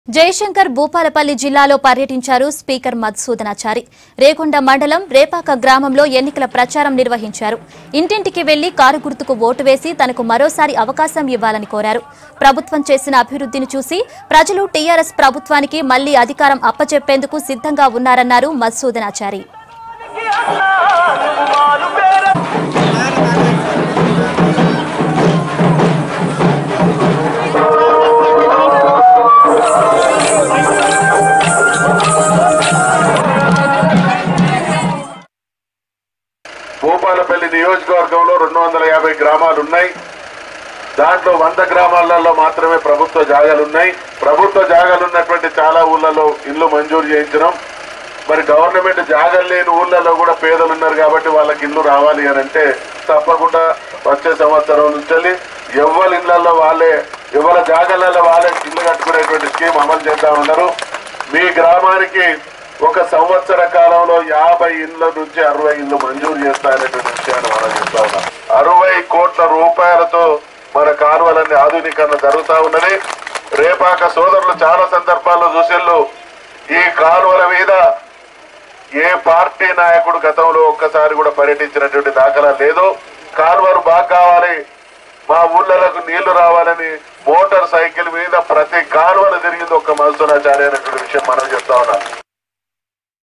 జయశంకర్ భూపాలపల్లి జిల్లాలో పర్యటించారు స్పీకర్ మధుసూదనాచారి రేకొండ మండలం రేపాక గ్రామంలో ఎన్నికల ప్రచారం నిర్వహించారు ఇంటింటికి వెళ్లి కారు గుర్తుకు ఓటు వేసి తనకు మరోసారి అవకాశం ఇవ్వాలని కోరారు ప్రభుత్వం చేసిన అభివృద్ధిని చూసి ప్రజలు టీఆర్ఎస్ ప్రభుత్వానికి మళ్లీ అధికారం అప్పచెప్పేందుకు సిద్ధంగా ఉన్నారన్నారు మధుసూదనాచారి భూపాలపల్లి నియోజకవర్గంలో రెండు వందల యాభై గ్రామాలు ఉన్నాయి దాంట్లో వంద గ్రామాలలో మాత్రమే ప్రభుత్వ జాగాలు ఉన్నాయి ప్రభుత్వ జాగాలు ఉన్నటువంటి చాలా ఊళ్ళలో ఇల్లు మంజూరు చేయించడం మరి గవర్నమెంట్ జాగాలు లేని ఊళ్ళలో కూడా పేదలు ఉన్నారు కాబట్టి వాళ్ళకి ఇల్లు రావాలి అని అంటే తప్పకుండా వచ్చే సంవత్సరం నుంచి ఎవరి ఇళ్లలో వాళ్ళే ఎవరి జాగాలలో వాళ్ళే ఇల్లు కట్టుకునేటువంటి స్కీమ్ అమలు చేద్దా ఉన్నారు మీ గ్రామానికి ఒక సంవత్సర కాలంలో యాభై ఇళ్ల నుంచి అరవై ఇళ్లు మంజూరు చేస్తారనేటువంటి విషయాన్ని మనం చెప్తా ఉన్నాం అరవై కోట్ల రూపాయలతో మన కాలువలన్నీ ఆధునీకరణ జరుగుతా ఉన్నది రేపాక సోదరులు చాలా సందర్భాల్లో చూసేళ్ళు ఈ కాలువల మీద ఏ పార్టీ నాయకుడు గతంలో ఒక్కసారి కూడా పర్యటించినటువంటి దాఖలా లేదు కాలువలు బాగా కావాలి మా ఊళ్ళలకు నీళ్లు రావాలని మోటార్ సైకిల్ మీద ప్రతి కాలువలు తిరిగింది ఒక్క మధుసూనాచార్య అనేటువంటి విషయం మనం చెప్తా ఉన్నాం